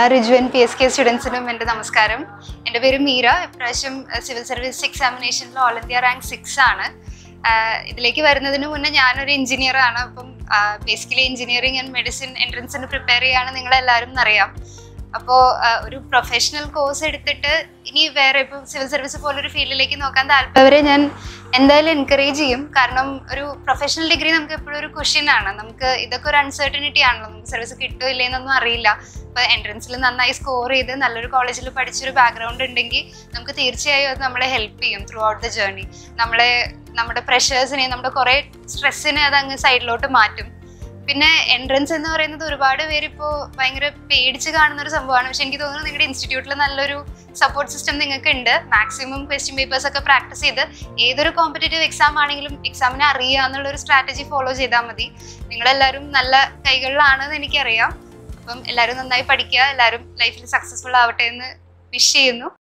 റിജുവൻ P S K സ്റ്റുഡൻസിനും എൻ്റെ നമസ്കാരം എൻ്റെ പേര് മീര ഇപ്രാവശ്യം സിവിൽ സർവീസ് എക്സാമിനേഷനിൽ ഓൾ ഇന്ത്യ റാങ്ക് സിക്സ് ആണ് ആഹ് ഇതിലേക്ക് വരുന്നതിന് മുന്നേ ഞാനൊരു എഞ്ചിനീയർ ആണ് അപ്പം ബേസിക്കലി എഞ്ചിനീയറിംഗ് ആൻഡ് മെഡിസിൻ എൻട്രൻസിന് പ്രിപ്പയർ ചെയ്യാണ് നിങ്ങളെല്ലാവരും എന്നറിയാം അപ്പോൾ ഒരു പ്രൊഫഷണൽ കോഴ്സ് എടുത്തിട്ട് ഇനി വേറെ ഇപ്പോൾ സിവിൽ സർവീസ് പോലൊരു ഫീൽഡിലേക്ക് നോക്കാൻ താല്പര്യവരെ ഞാൻ എന്തായാലും എൻകറേജ് ചെയ്യും കാരണം ഒരു പ്രൊഫഷണൽ ഡിഗ്രി നമുക്ക് എപ്പോഴും ഒരു ക്വസ്റ്റ്യൻ ആണ് നമുക്ക് ഇതൊക്കെ ഒരു അൺസർട്ടനിറ്റി ആണല്ലോ നമുക്ക് സർവീസ് കിട്ടുമോ ഇല്ലേന്നൊന്നും അറിയില്ല ഇപ്പോൾ എൻട്രൻസിൽ നന്നായി സ്കോർ ചെയ്ത് നല്ലൊരു കോളേജിൽ പഠിച്ചൊരു ബാക്ക്ഗ്രൗണ്ട് ഉണ്ടെങ്കിൽ നമുക്ക് തീർച്ചയായും അത് നമ്മളെ ഹെൽപ്പ് ചെയ്യും ത്രൂ ഔട്ട് ദ ജേർണി നമ്മളെ നമ്മുടെ പ്രഷേഴ്സിനെ നമ്മുടെ കുറേ സ്ട്രെസ്സിനെ അത് അങ്ങ് സൈഡിലോട്ട് മാറ്റും പിന്നെ എൻട്രൻസ് എന്ന് പറയുന്നത് ഒരുപാട് പേര് ഇപ്പോൾ ഭയങ്കര പേടിച്ച് കാണുന്ന ഒരു സംഭവമാണ് പക്ഷെ എനിക്ക് തോന്നുന്നു നിങ്ങളുടെ ഇൻസ്റ്റിറ്റ്യൂട്ടിൽ നല്ലൊരു സപ്പോർട്ട് സിസ്റ്റം നിങ്ങൾക്ക് ഉണ്ട് മാക്സിമം ക്വസ്റ്റ്യൻ പേപ്പേഴ്സ് ഒക്കെ പ്രാക്ടീസ് ചെയ്ത് ഏതൊരു കോമ്പറ്റേറ്റീവ് എക്സാം ആണെങ്കിലും എക്സാമിനെ അറിയുക എന്നുള്ളൊരു സ്ട്രാറ്റജി ഫോളോ ചെയ്താൽ മതി നിങ്ങളെല്ലാവരും നല്ല കൈകളിലാണെന്ന് എനിക്കറിയാം അപ്പം എല്ലാവരും നന്നായി പഠിക്കുക എല്ലാവരും ലൈഫിൽ സക്സസ്ഫുൾ ആവട്ടെ എന്ന് വിഷ് ചെയ്യുന്നു